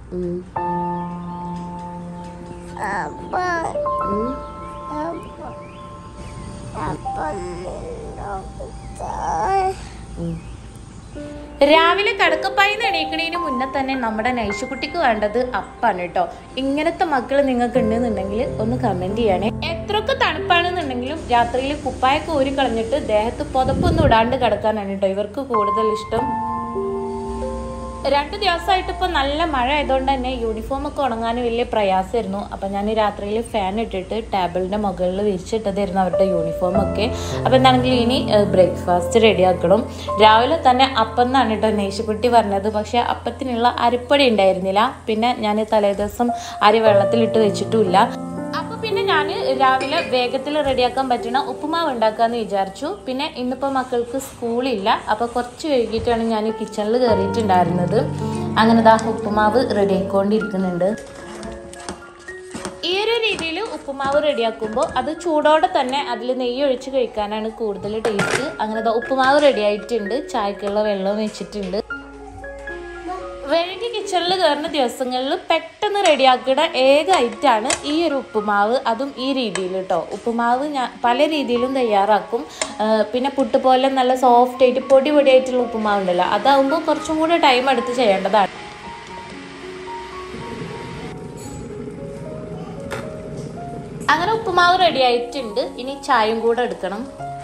ഉം. അപ്പ ഉം. അപ്പ അപ്പ ഉം. രാവിലെ കടക്കപ്പായിന്ന് എണീക്കണതിന് മുന്നേ തന്നെ നമ്മുടെ നൈഷുകുട്ടിക്ക് വേണ്ടത് അപ്പാണ് കേട്ടോ ഇങ്ങനത്തെ മക്കൾ നിങ്ങൾക്ക് ഉണ്ടെന്നുണ്ടെങ്കിൽ ഒന്ന് കമന്റ് ചെയ്യണേ എത്രയൊക്കെ തണുപ്പാണെന്നുണ്ടെങ്കിലും രാത്രിയിൽ കുപ്പായൊക്കെ ഊരി കളഞ്ഞിട്ട് ദേഹത്ത് പുതപ്പൊന്നും ഇടാണ്ട് കിടക്കാനാണ് കേട്ടോ ഇവർക്ക് കൂടുതൽ ഇഷ്ടം രണ്ട് ദിവസമായിട്ട് ഇപ്പോൾ നല്ല മഴ ആയതുകൊണ്ട് തന്നെ യൂണിഫോം ഒക്കെ ഉണങ്ങാൻ വലിയ പ്രയാസമായിരുന്നു അപ്പം ഞാൻ രാത്രിയിൽ ഫാൻ ഇട്ടിട്ട് ടേബിളിൻ്റെ മുകളിൽ വിരിച്ചിട്ടതായിരുന്നു അവരുടെ യൂണിഫോം ഒക്കെ അപ്പം എന്താണെങ്കിൽ ഇനി ബ്രേക്ക്ഫാസ്റ്റ് റെഡിയാക്കണം രാവിലെ തന്നെ അപ്പം എന്നാണ് കേട്ടോ നേശുക്കുട്ടി പറഞ്ഞത് പക്ഷേ അപ്പത്തിനുള്ള അരിപ്പൊടി ഉണ്ടായിരുന്നില്ല പിന്നെ ഞാൻ തലേദിവസം അരി വെള്ളത്തിലിട്ട് വെച്ചിട്ടുമില്ല അപ്പൊ പിന്നെ ഞാൻ രാവിലെ വേഗത്തിൽ റെഡിയാക്കാൻ പറ്റുന്ന ഉപ്പുമാവ് ഉണ്ടാക്കാന്ന് വിചാരിച്ചു പിന്നെ ഇന്നിപ്പോ മക്കൾക്ക് സ്കൂളില്ല അപ്പൊ കുറച്ച് വൈകിട്ടാണ് ഞാൻ കിച്ചണിൽ കയറിയിട്ടുണ്ടായിരുന്നത് അങ്ങനെ ദാ ഉപ്പുമാവ് റെഡി ആയിക്കൊണ്ടിരിക്കുന്നുണ്ട് ഈ ഒരു രീതിയിൽ ഉപ്പുമാവ് റെഡിയാക്കുമ്പോൾ അത് ചൂടോടെ തന്നെ അതിൽ നെയ്യ് ഒഴിച്ച് കഴിക്കാനാണ് കൂടുതൽ ടേസ്റ്റ് അങ്ങനെ ദാ ഉപ്പുമാവ് റെഡി ആയിട്ടുണ്ട് ചായക്കുള്ള വെള്ളവും വെച്ചിട്ടുണ്ട് വൈകി കിച്ചണിൽ കയറുന്ന ദിവസങ്ങളിൽ പെട്ടെന്ന് റെഡിയാക്കുന്ന ഏക ഐറ്റാണ് ഈ ഒരു ഉപ്പുമാവ് അതും ഈ രീതിയിൽ കേട്ടോ ഉപ്പുമാവ് ഞാൻ പല രീതിയിലും തയ്യാറാക്കും ആ, പിന്നെ പുട്ട് പോലെ നല്ല സോഫ്റ്റ് ആയിട്ട് പൊടി പൊടിയായിട്ടുള്ള ഉപ്പുമാവ് ഉണ്ടല്ലോ അതാവുമ്പോൾ കുറച്ചും കൂടെ ടൈം എടുത്ത് ചെയ്യേണ്ടതാണ് അങ്ങനെ ഉപ്പുമാവ് റെഡി ആയിട്ടുണ്ട് ഇനി ചായയും കൂടെ എടുക്കണം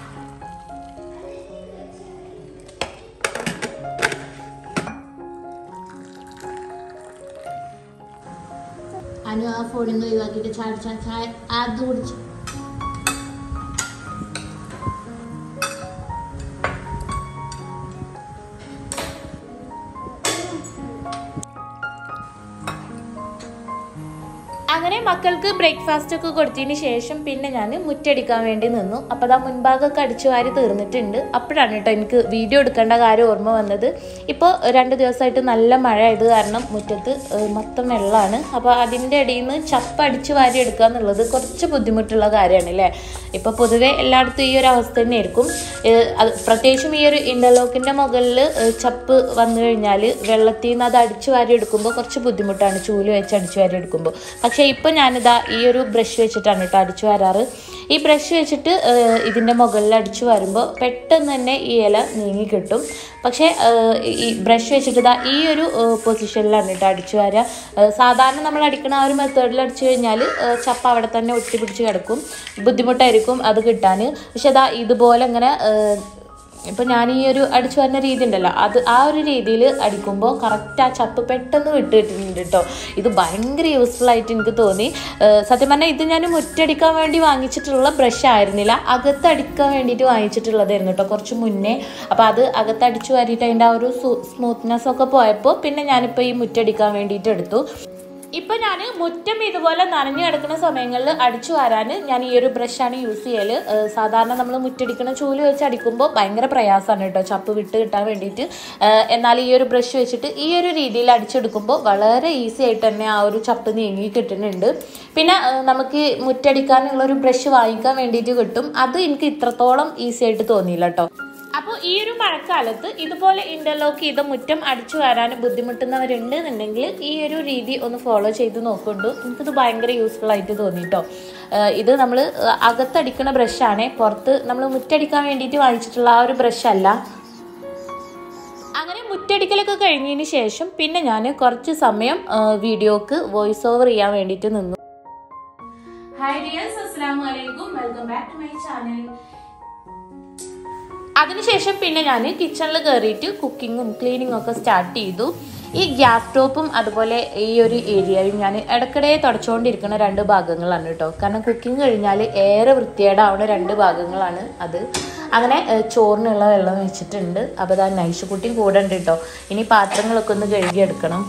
അനു ആ ഫോണിൽ നിന്ന് ഒഴിവാക്കിയിട്ട് ചായ ചായ ചായ അത് കുടിച്ചു അങ്ങനെ മക്കൾക്ക് ബ്രേക്ക്ഫാസ്റ്റ് ഒക്കെ കൊടുത്തതിന് ശേഷം പിന്നെ ഞാൻ മുറ്റടിക്കാൻ വേണ്ടി നിന്നു അപ്പോൾ അതാ മുൻഭാഗമൊക്കെ അടിച്ചു വാരി തീർന്നിട്ടുണ്ട് അപ്പോഴാണ് കേട്ടോ എനിക്ക് വീഡിയോ എടുക്കേണ്ട കാര്യം ഓർമ്മ വന്നത് ഇപ്പോൾ രണ്ട് ദിവസമായിട്ട് നല്ല മഴ ആയത് കാരണം മുറ്റത്ത് ഏഹ്, മൊത്തം വെള്ളമാണ് അപ്പോൾ അതിൻ്റെ ഇടയിൽ നിന്ന് ചപ്പ് അടിച്ചു വാരി എടുക്കുക എന്നുള്ളത് കുറച്ച് ബുദ്ധിമുട്ടുള്ള കാര്യമാണ് അല്ലേ ഇപ്പോൾ പൊതുവേ എല്ലായിടത്തും ഈ ഒരു അവസ്ഥ തന്നെയായിരിക്കും ഏഹ്, അത് പ്രത്യേകിച്ചും ഈ ഒരു ഇൻ്റർലോക്കിൻ്റെ മുകളിൽ ചപ്പ് വന്നു കഴിഞ്ഞാൽ വെള്ളത്തിൽ നിന്ന് അത് അടിച്ചു വാരി എടുക്കുമ്പോൾ കുറച്ച് ബുദ്ധിമുട്ടാണ് ചൂല് വെച്ച് അടിച്ചു വാരി എടുക്കുമ്പോൾ പക്ഷേ ഇപ്പോൾ ഞാനിതാ ഈ ഒരു ബ്രഷ് വെച്ചിട്ടാണ് കേട്ടോ അടിച്ചു വരാറ് ഈ ബ്രഷ് വെച്ചിട്ട് ഏഹ്, ഇതിൻ്റെ മുകളിൽ അടിച്ചു വരുമ്പോൾ പെട്ടെന്ന് തന്നെ ഈ ഇല നീങ്ങി കിട്ടും പക്ഷേ ഏഹ്, ഈ ബ്രഷ് വെച്ചിട്ട് ഇതാ ഈ ഒരു പൊസിഷനിലാണ് കേട്ടോ അടിച്ചു വരിക ഏഹ്, സാധാരണ നമ്മൾ അടിക്കുന്ന ആ ഒരു മെത്തേഡിൽ അടിച്ചു കഴിഞ്ഞാൽ ചപ്പ അവിടെ തന്നെ ഒട്ടിപ്പിടിച്ച് കിടക്കും ബുദ്ധിമുട്ടായിരിക്കും അത് കിട്ടാൻ പക്ഷെ അതാ ഇതുപോലെ ഇങ്ങനെ ഏഹ്, ഇപ്പം ഞാൻ ഈ ഒരു അടിച്ചു വരുന്ന രീതി ഉണ്ടല്ലോ അത് ആ ഒരു രീതിയിൽ അടിക്കുമ്പോൾ കറക്റ്റ് ആ ചപ്പ് പെട്ടെന്ന് വിട്ട് കിട്ടുന്നുണ്ട് കേട്ടോ ഇത് ഭയങ്കര യൂസ്ഫുൾ ആയിട്ട് എനിക്ക് തോന്നി ഏഹ് സത്യം പറഞ്ഞാൽ ഇത് ഞാൻ മുറ്റടിക്കാൻ വേണ്ടി വാങ്ങിച്ചിട്ടുള്ള ബ്രഷ് ആയിരുന്നില്ല അകത്ത് അടിക്കാൻ വേണ്ടിയിട്ട് വാങ്ങിച്ചിട്ടുള്ളതായിരുന്നു കേട്ടോ കുറച്ച് മുന്നേ അപ്പോൾ അത് അകത്ത് അടിച്ചു വാരിയിട്ട് അതിൻ്റെ ആ ഒരു സ്മൂത്ത്നെസ് ഒക്കെ പോയപ്പോൾ പിന്നെ ഞാനിപ്പോൾ ഈ മുറ്റടിക്കാൻ വേണ്ടിയിട്ട് എടുത്തു ഇപ്പൊ ഞാൻ മുറ്റം ഇതുപോലെ നനഞ്ഞു കിടക്കുന്ന സമയങ്ങളിൽ അടിച്ചു വരാൻ ഞാൻ ഈ ഒരു ബ്രഷാണ് യൂസ് ചെയ്യല് ഏഹ് സാധാരണ നമ്മൾ മുറ്റടിക്കുന്ന ചൂല് വെച്ച് അടിക്കുമ്പോൾ ഭയങ്കര പ്രയാസമാണ് കേട്ടോ ചപ്പ് വിട്ട് കിട്ടാൻ വേണ്ടിയിട്ട് ഏഹ് എന്നാൽ ഈ ഒരു ബ്രഷ് വെച്ചിട്ട് ഈ ഒരു രീതിയിൽ അടിച്ചെടുക്കുമ്പോൾ വളരെ ഈസി ആയിട്ട് തന്നെ ആ ഒരു ചപ്പ് നീങ്ങി കിട്ടുന്നുണ്ട് പിന്നെ ഏഹ് നമുക്ക് മുറ്റടിക്കാനുള്ള ഒരു ബ്രഷ് വാങ്ങിക്കാൻ വേണ്ടിയിട്ട് കിട്ടും അത് എനിക്ക് ഇത്രത്തോളം ഈസി ആയിട്ട് തോന്നിയില്ല കേട്ടോ അപ്പോൾ ഈ ഒരു മഴക്കാലത്ത് ഇതുപോലെ ഇന്റർലോക്ക് ചെയ്ത മുറ്റം അടിച്ചു വരാൻ ബുദ്ധിമുട്ടുന്നവരുണ്ട് എന്നുണ്ടെങ്കിൽ ഈ ഒരു രീതി ഒന്ന് ഫോളോ ചെയ്ത് നോക്കുന്നുണ്ട് എനിക്കിത് ഭയങ്കര യൂസ്ഫുൾ ആയിട്ട് തോന്നി കേട്ടോ ഇത് നമ്മൾ അകത്തടിക്കുന്ന ബ്രഷാണ് പുറത്ത് നമ്മൾ മുറ്റടിക്കാൻ വേണ്ടിയിട്ട് വാങ്ങിച്ചിട്ടുള്ള ആ ഒരു ബ്രഷ് അല്ല അങ്ങനെ മുറ്റടിക്കലൊക്കെ കഴിഞ്ഞതിന് ശേഷം പിന്നെ ഞാൻ കുറച്ച് സമയം ആ, വീഡിയോക്ക് വോയിസ് ഓവർ ചെയ്യാൻ വേണ്ടിയിട്ട് നിന്നു ഹായ് ഡിയേഴ്സ് അസ്സലാമു അലൈക്കും welcome back to my channel അതിനുശേഷം പിന്നെ ഞാൻ കിച്ചണിൽ കയറിയിട്ട് കുക്കിങ്ങും ക്ലീനിങ്ങും ഒക്കെ സ്റ്റാർട്ട് ചെയ്തു ഈ ഗ്യാസ് സ്റ്റോപ്പും അതുപോലെ ഈ ഒരു ഏരിയയും ഞാൻ ഇടയ്ക്കിടെ തുടച്ചുകൊണ്ടിരിക്കുന്ന രണ്ട് ഭാഗങ്ങളാണ് കേട്ടോ കാരണം കുക്കിംഗ് കഴിഞ്ഞാൽ ഏറെ വൃത്തികേടാവുന്ന രണ്ട് ഭാഗങ്ങളാണ് അത് അങ്ങനെ ഏഹ്, ചോറിനുള്ള വെള്ളം വെച്ചിട്ടുണ്ട് അപ്പോൾ അതാ നൈഷുക്കുട്ടിയും കൂടെ ഉണ്ട് കേട്ടോ ഇനി പാത്രങ്ങളൊക്കെ ഒന്ന് കഴുകിയെടുക്കണം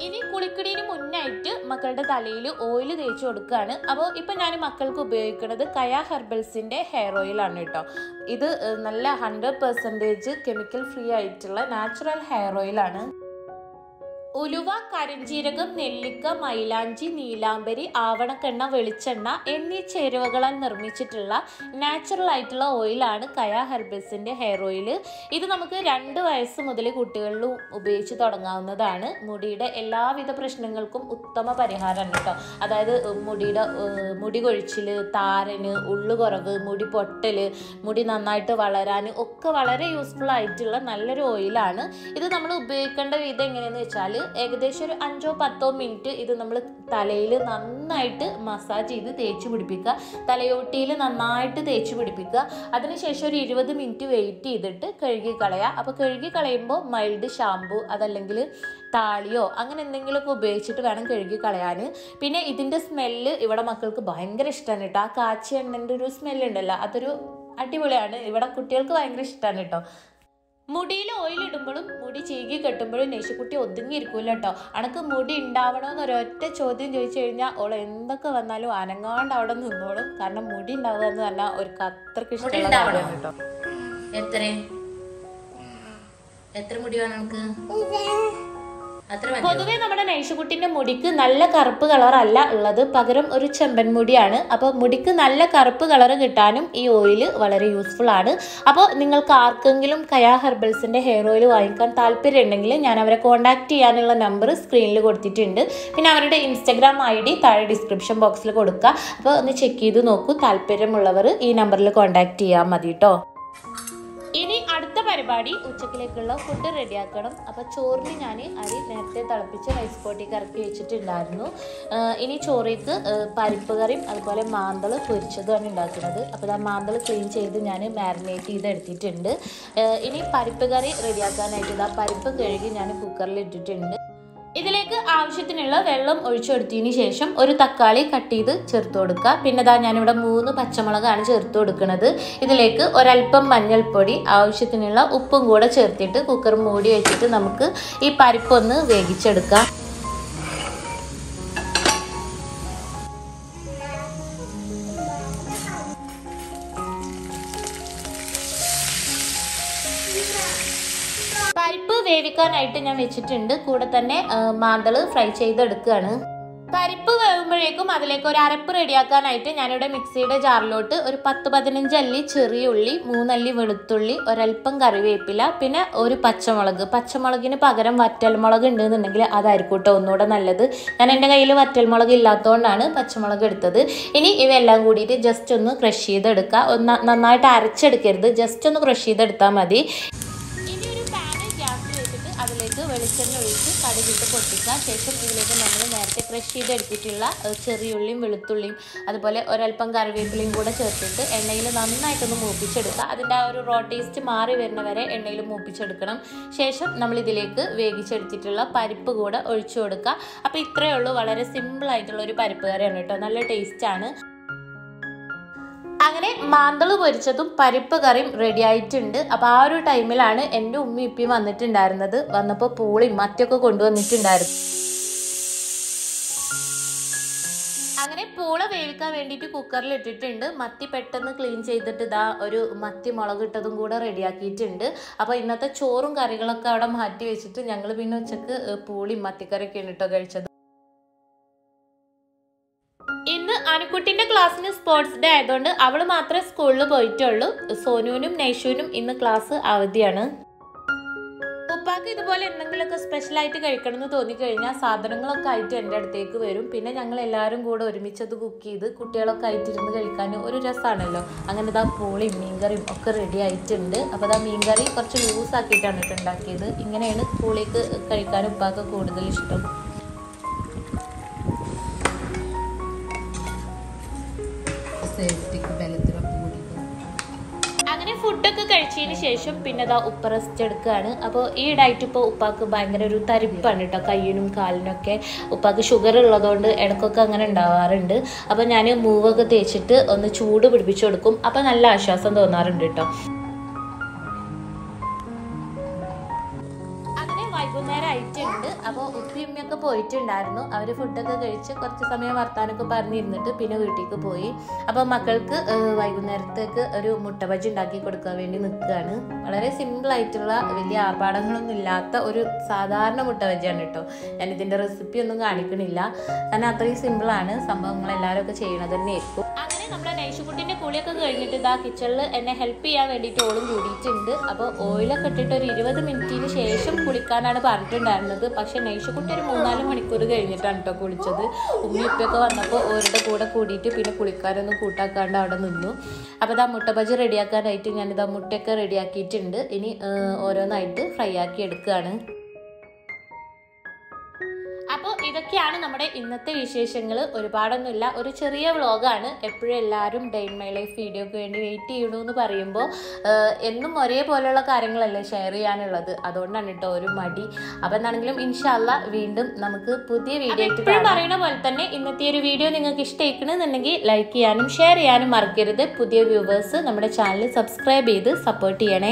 ഇനി കുളിക്കടീന് മുന്നായിട്ട് മക്കളുടെ തലയിൽ ഓയിൽ തേച്ച് കൊടുക്കുകയാണ് അപ്പോൾ ഇപ്പം ഞാൻ മക്കൾക്ക് ഉപയോഗിക്കുന്നത് കയ ഹെർബൽസിൻ്റെ ഹെയർ ഓയിലാണ് കേട്ടോ ഇത് ഏഹ്, നല്ല ഹൺഡ്രഡ് പെർസെൻറ്റേജ് കെമിക്കൽ ഫ്രീ ആയിട്ടുള്ള നാച്ചുറൽ ഹെയർ ഓയിലാണ് ഉലുവ കരിഞ്ജീരകം നെല്ലിക്ക മൈലാഞ്ചി നീലാംബരി ആവണക്കെണ്ണ വെളിച്ചെണ്ണ എന്നീ ചേരുവകളാൽ നിർമ്മിച്ചിട്ടുള്ള നാച്ചുറൽ ആയിട്ടുള്ള ഓയിലാണ് കയ ഹെർബൽസിൻ്റെ ഹെയർ ഓയിൽ ഇത് നമുക്ക് രണ്ട് വയസ്സ് മുതൽ കുട്ടികളിലും ഉപയോഗിച്ച് തുടങ്ങാവുന്നതാണ് മുടിയുടെ എല്ലാവിധ പ്രശ്നങ്ങൾക്കും ഉത്തമ പരിഹാരമാണ് കേട്ടോ അതായത് ഉം, മുടിയുടെ ഏഹ്, മുടി കൊഴിച്ചില് താരന് ഉള്ളുകുറവ് മുടി പൊട്ടല് മുടി നന്നായിട്ട് വളരാൻ ഒക്കെ വളരെ യൂസ്ഫുൾ ആയിട്ടുള്ള നല്ലൊരു ഓയിലാണ് ഇത് നമ്മൾ ഉപയോഗിക്കേണ്ട വിധം എങ്ങനെയെന്ന് വെച്ചാൽ ഏകദേശം ഒരു അഞ്ചോ പത്തോ മിനിറ്റ് ഇത് നമ്മൾ തലയിൽ നന്നായിട്ട് മസാജ് ചെയ്ത് തേച്ച് പിടിപ്പിക്കുക തലയോട്ടിയിൽ നന്നായിട്ട് തേച്ച് പിടിപ്പിക്കുക അതിനുശേഷം ഒരു ഇരുപത് മിനിറ്റ് വെയിറ്റ് ചെയ്തിട്ട് കഴുകി കളയുക അപ്പോൾ കഴുകി കളയുമ്പോൾ മൈൽഡ് ഷാമ്പു അതല്ലെങ്കിൽ താളിയോ അങ്ങനെ എന്തെങ്കിലുമൊക്കെ ഉപയോഗിച്ചിട്ട് വേണം കഴുകി കളയാൻ പിന്നെ ഇതിൻ്റെ സ്മെല്ല് ഇവിടെ മക്കൾക്ക് ഭയങ്കര ഇഷ്ടമാണ് കേട്ടോ ആ കാച്ചി എണ്ണൻ്റെ ഒരു സ്മെല്ലുണ്ടല്ലോ അതൊരു അടിപൊളിയാണ് ഇവിടെ കുട്ടികൾക്ക് ഭയങ്കര ഇഷ്ടമാണ് കേട്ടോ മുടിയിൽ ഓയിൽ ഇടുമ്പോഴും മുടി ചീകി കെട്ടുമ്പോഴും നെയ്ശുക്കുട്ടി ഒതുങ്ങിയിരിക്കൂല കേട്ടോ അനക്ക് മുടി ഉണ്ടാവണമെന്ന് ഒരൊറ്റ ചോദ്യം ചോദിച്ചു കഴിഞ്ഞാൽ ഓൾ എന്തൊക്കെ വന്നാലും അനങ്ങാണ്ട് അവിടെ നിന്നോളും കാരണം മുടി ഉണ്ടാവുക എന്ന് പറഞ്ഞാൽ ഒരു അത്രക്ക് മുടി ഇഷ്ടമുള്ള ഉണ്ടാവണോ? കാര്യമാണ് കേട്ടോ എത്ര എത്ര മുടി വേണം നമുക്ക് അത്ര മതിയോ? പൊതുവേ നമ്മുടെ നൈഷുകുട്ടിന്റെ മുടിക്ക് നല്ല കറുപ്പ് കളർ അല്ല ഉള്ളത് പകരം ഒരു ചെമ്പൻ മുടിയാണ് അപ്പോൾ മുടിക്ക് നല്ല കറുപ്പ് കളർ കിട്ടാനും ഈ ഓയിൽ വളരെ യൂസ്ഫുൾ ആണ് അപ്പോൾ നിങ്ങൾക്ക് ആർക്കെങ്കിലും കയാ ഹെർബൽസിന്റെ ഹെയർ ഓയിൽ വാങ്ങിക്കാൻ താല്പര്യം ഉണ്ടെങ്കിൽ ഞാൻ അവരെ കോൺടാക്ട് ചെയ്യാനുള്ള നമ്പർ സ്ക്രീനിൽ കൊടുത്തിട്ടുണ്ട് പിന്നെ അവരുടെ ഇൻസ്റ്റഗ്രാം ഐ ഡി താഴെ ഡിസ്ക്രിപ്ഷൻ ബോക്സിൽ കൊടുക്കുക അപ്പോൾ ഒന്ന് ചെക്ക് ചെയ്ത് നോക്കൂ താല്പര്യമുള്ളവർ ഈ നമ്പറിൽ കോൺടാക്ട് ചെയ്യാൻ മതി കേട്ടോ ഇനി അടുത്ത പരിപാടി ഉച്ചക്കിലേക്കുള്ള ഫുഡ് റെഡിയാക്കണം അപ്പോൾ ചോറിന് ഞാൻ അരി നേരത്തെ തിളപ്പിച്ച് റൈസ് പോട്ടിക്ക് ഇറക്കി വെച്ചിട്ടുണ്ടായിരുന്നു ആ, ഇനി ചോറിക്ക് ആ, പരിപ്പ് കറിയും അതുപോലെ മാന്തൾ പൊരിച്ചതുമാണ് ഉണ്ടാക്കുന്നത് അപ്പോൾ ആ മാന്തൾ ക്ലീൻ ചെയ്ത് ഞാൻ മാരിനേറ്റ് ചെയ്ത് എടുത്തിട്ടുണ്ട് ആ, ഇനി പരിപ്പ് കറി റെഡിയാക്കാനായിട്ട് ഇതാ പരിപ്പ് കഴുകി ഞാൻ കുക്കറിൽ ഇട്ടിട്ടുണ്ട് ഇതിലേക്ക് ആവശ്യത്തിനുള്ള വെള്ളം ഒഴിച്ചു കൊടുത്തതിന് ശേഷം ഒരു തക്കാളി കട്ട് ചെയ്ത് ചേർത്ത് കൊടുക്കുക പിന്നെ ഇതാ ഞാനിവിടെ മൂന്ന് പച്ചമുളകാണ് ചേർത്ത് കൊടുക്കുന്നത് ഇതിലേക്ക് ഒരല്പം മഞ്ഞൾപ്പൊടി ആവശ്യത്തിനുള്ള ഉപ്പും കൂടെ ചേർത്തിട്ട് കുക്കർ മൂടി വെച്ചിട്ട് നമുക്ക് ഈ പരിപ്പൊന്ന് വേവിച്ചെടുക്കാം പരിപ്പ് വേവിക്കാനായിട്ട് ഞാൻ വെച്ചിട്ടുണ്ട് കൂടെ തന്നെ ആ, മാന്തള് ഫ്രൈ ചെയ്തെടുക്കുകയാണ് പരിപ്പ് വേവുമ്പോഴേക്കും അതിലേക്ക് ഒരു അരപ്പ് റെഡിയാക്കാനായിട്ട് ഞാനിവിടെ മിക്സിയുടെ ജാറിലോട്ട് ഒരു പത്ത് പതിനഞ്ച് അല്ലി ചെറിയ ഉള്ളി മൂന്നല്ലി വെളുത്തുള്ളി ഒരല്പം കറിവേപ്പില പിന്നെ ഒരു പച്ചമുളക് പച്ചമുളകിന് പകരം വറ്റൽമുളക് ഉണ്ടെന്നുണ്ടെങ്കിൽ അതായിരിക്കും കേട്ടോ ഒന്നുകൂടെ നല്ലത് ഞാൻ എൻ്റെ കയ്യിൽ വറ്റൽമുളക് ഇല്ലാത്തതുകൊണ്ടാണ് പച്ചമുളക് എടുത്തത് ഇനി ഇവയെല്ലാം കൂടിയിട്ട് ജസ്റ്റ് ഒന്ന് ക്രഷ് ചെയ്തെടുക്കുക ഒന്ന് നന്നായിട്ട് അരച്ചെടുക്കരുത് ജസ്റ്റ് ഒന്ന് ക്രഷ് ചെയ്തെടുത്താൽ മതി ഇനി ഒരു പാന് ഗ്യാസിൽ വെച്ചിട്ട് അതിലേക്ക് വെളിച്ചെണ്ണ ഒഴിച്ച് കടുകിട്ട് പൊട്ടിക്കുക ശേഷം ഇതിലേക്ക് നമ്മൾ നേരത്തെ ക്രഷ് ചെയ്തെടുത്തിട്ടുള്ള ഏഹ്, ചെറിയുള്ളിയും വെളുത്തുള്ളിയും അതുപോലെ ഒരല്പം കറിവേപ്പിലയും കൂടെ ചേർത്തിട്ട് എണ്ണയിൽ നന്നായിട്ടൊന്ന് മൂപ്പിച്ചെടുക്കുക അതിൻ്റെ ആ ഒരു റോ ടേസ്റ്റ് മാറി വരുന്ന വരെ എണ്ണയിൽ മൂപ്പിച്ചെടുക്കണം ശേഷം നമ്മൾ ഇതിലേക്ക് വേവിച്ചെടുത്തിട്ടുള്ള പരിപ്പ് കൂടെ ഒഴിച്ചു കൊടുക്കുക അപ്പോൾ ഇത്രയേ ഉള്ളൂ വളരെ സിമ്പിൾ ആയിട്ടുള്ള ഒരു പരിപ്പ് കറിയാണ് കേട്ടോ നല്ല ടേസ്റ്റാണ് അങ്ങനെ മാന്തള് പൊരിച്ചതും പരിപ്പ് കറിയും റെഡി ആയിട്ടുണ്ട് അപ്പോൾ ആ ഒരു ടൈമിലാണ് എൻ്റെ ഉമ്മയും ഇപ്പിയും വന്നിട്ടുണ്ടായിരുന്നത് വന്നപ്പോൾ പൂളിയും മറ്റൊക്കെ കൊണ്ടുവന്നിട്ടുണ്ടായിരുന്നു അങ്ങനെ പൂള വേവിക്കാൻ വേണ്ടിയിട്ട് കുക്കറിൽ ഇട്ടിട്ടുണ്ട് മത്തി പെട്ടെന്ന് ക്ലീൻ ചെയ്തിട്ട് ഇതാ ഒരു മത്തി മുളക് ഇട്ടതും കൂടെ റെഡിയാക്കിയിട്ടുണ്ട് അപ്പോൾ ഇന്നത്തെ ചോറും കറികളൊക്കെ അവിടെ മാറ്റി വെച്ചിട്ട് ഞങ്ങൾ പിന്നെ ഉച്ചക്ക് ഏഹ്, പൂളിയും മത്തിക്കറിയൊക്കെയാണ് കേട്ടോ കഴിച്ചത് ഇന്ന് അനുക്കുട്ടിന്റെ ക്ലാസ്സിന് സ്പോർട്സ് ഡേ ആയതുകൊണ്ട് അവൾ മാത്രമേ സ്കൂളിൽ പോയിട്ടുള്ളൂ സോനുവിനും നൈഷുവിനും ഇന്ന് ക്ലാസ് അവധിയാണ് ഉപ്പാക്ക് ഇതുപോലെ എന്തെങ്കിലുമൊക്കെ സ്പെഷ്യൽ ആയിട്ട് കഴിക്കണം എന്ന് തോന്നിക്കഴിഞ്ഞാൽ സാധനങ്ങളൊക്കെ ആയിട്ട് എൻ്റെ അടുത്തേക്ക് വരും പിന്നെ ഞങ്ങൾ എല്ലാവരും കൂടെ ഒരുമിച്ചത് കുക്ക് ചെയ്ത് കുട്ടികളൊക്കെ ആയിട്ട് ഇരുന്ന് കഴിക്കാൻ ഒരു രസമാണല്ലോ അങ്ങനെ ഇതാ പൂളിയും മീൻകറിയും ഒക്കെ റെഡി ആയിട്ടുണ്ട് അപ്പോൾ ഇതാ മീൻകറി കുറച്ച് ലൂസ് ആക്കിയിട്ടാണ് കേട്ടോ ഉണ്ടാക്കിയത് ഇങ്ങനെയാണ് പൂളിക്ക് കഴിക്കാൻ ഉപ്പാക്ക് കൂടുതൽ ഇഷ്ടം സേഫ്റ്റിക്ക് ബലത്തിൽ കൂടി അങ്ങനെ ഫുഡൊക്കെ കഴിച്ചതിന് ശേഷം പിന്നെ ഇതാ ഉപ്പ റെസ്റ്റ് എടുക്കുകയാണ് അപ്പോൾ ഈ ഡയറ്റ് ഇപ്പോൾ ഉപ്പാക്ക് ഭയങ്കര ഒരു തരിപ്പാണ് കേട്ടോ കയ്യിനും കാലിനൊക്കെ ഉപ്പാക്ക് ഷുഗർ ഉള്ളതുകൊണ്ട് ഇടയ്ക്കൊക്കെ അങ്ങനെ ഉണ്ടാവാറുണ്ട് അപ്പോൾ ഞാൻ മൂവൊക്കെ തേച്ചിട്ട് ഒന്ന് ചൂട് പിടിപ്പിച്ചു കൊടുക്കും അപ്പോൾ നല്ല ആശ്വാസം തോന്നാറുണ്ട് കേട്ടോ അങ്ങനെ വൈകുന്നേരം ആയിട്ടുണ്ട് അപ്പോൾ ഉപ്പി ഉമ്മയൊക്കെ പോയിട്ടുണ്ടായിരുന്നു അവർ ഫുഡൊക്കെ കഴിച്ച് കുറച്ച് സമയം വർത്താനൊക്കെ പറഞ്ഞിരുന്നിട്ട് പിന്നെ വീട്ടിലേക്ക് പോയി അപ്പോൾ മക്കൾക്ക് ഏഹ്, വൈകുന്നേരത്തേക്ക് ഒരു മുട്ട ബജി ഉണ്ടാക്കി കൊടുക്കാൻ വേണ്ടി നിൽക്കുകയാണ് വളരെ സിമ്പിൾ ആയിട്ടുള്ള വലിയ ആർഭാടങ്ങളൊന്നും ഇല്ലാത്ത ഒരു സാധാരണ മുട്ട ബജിയാണ് കേട്ടോ ഞാൻ ഇതിൻ്റെ റെസിപ്പി ഒന്നും കാണിക്കണില്ല കാരണം അത്രയും സിമ്പിളാണ് സംഭവങ്ങൾ എല്ലാവരും ഒക്കെ ചെയ്യണത് തന്നെയായിരിക്കും അങ്ങനെ നമ്മുടെ നൈഷുക്കുട്ടിൻ്റെ കുളിയൊക്കെ കഴിഞ്ഞിട്ട് ഇതാ കിച്ചണിൽ എന്നെ ഹെൽപ്പ് ചെയ്യാൻ വേണ്ടിയിട്ട് ഓളും കൂടിയിട്ടുണ്ട് അപ്പോൾ ഓയിലൊക്കെ ഇട്ടിട്ട് ഒരു ഇരുപത് മിനിറ്റിന് ശേഷം കുളിക്കാനാണ് പറഞ്ഞിട്ടുണ്ടായിരുന്നത് പക്ഷെ നൈഷുക്കുട്ടി ഒരു മൂന്നാല് മണിക്കൂർ കഴിഞ്ഞിട്ടാണ് കേട്ടോ കുളിച്ചത് ഉമ്മി ഉപ്പയൊക്കെ വന്നപ്പോൾ ഓരുടെ കൂടെ കൂടിയിട്ട് പിന്നെ കുളിക്കാരൊന്നും കൂട്ടാക്കാണ്ട് അവിടെ നിന്നു അപ്പോൾ ഇതാ മുട്ട ബജി റെഡിയാക്കാനായിട്ട് ഞാനിതാ മുട്ടയൊക്കെ റെഡിയാക്കിയിട്ടുണ്ട് ഇനി ഏഹ്, ഓരോന്നായിട്ട് ഫ്രൈ ആക്കി എടുക്കുകയാണ് അപ്പോൾ ഇതൊക്കെയാണ് നമ്മുടെ ഇന്നത്തെ വിശേഷങ്ങൾ ഒരുപാടൊന്നുമില്ല ഒരു ചെറിയ വ്ളോഗാണ് എപ്പോഴും എല്ലാവരും ഡേ ഇൻ മൈ ലൈഫ് വീഡിയോക്ക് വേണ്ടി വെയിറ്റ് ചെയ്യണമെന്ന് പറയുമ്പോൾ ആഹ്, എന്നും ഒരേപോലെയുള്ള കാര്യങ്ങളല്ലേ ഷെയർ ചെയ്യാനുള്ളത് അതുകൊണ്ടാണ് കേട്ടോ ഒരു മടി അപ്പോൾ എന്താണെങ്കിലും ഇൻഷാല്ല വീണ്ടും നമുക്ക് പുതിയ വീഡിയോ എപ്പോഴും പറയുന്ന പോലെ തന്നെ ഇന്നത്തെ ഒരു വീഡിയോ നിങ്ങൾക്ക് ഇഷ്ടമായിക്കണമെന്നുണ്ടെങ്കിൽ ലൈക്ക് ചെയ്യാനും ഷെയർ ചെയ്യാനും മറക്കരുത് പുതിയ വ്യൂവേഴ്സ് നമ്മുടെ ചാനൽ സബ്സ്ക്രൈബ് ചെയ്ത് സപ്പോർട്ട് ചെയ്യണേ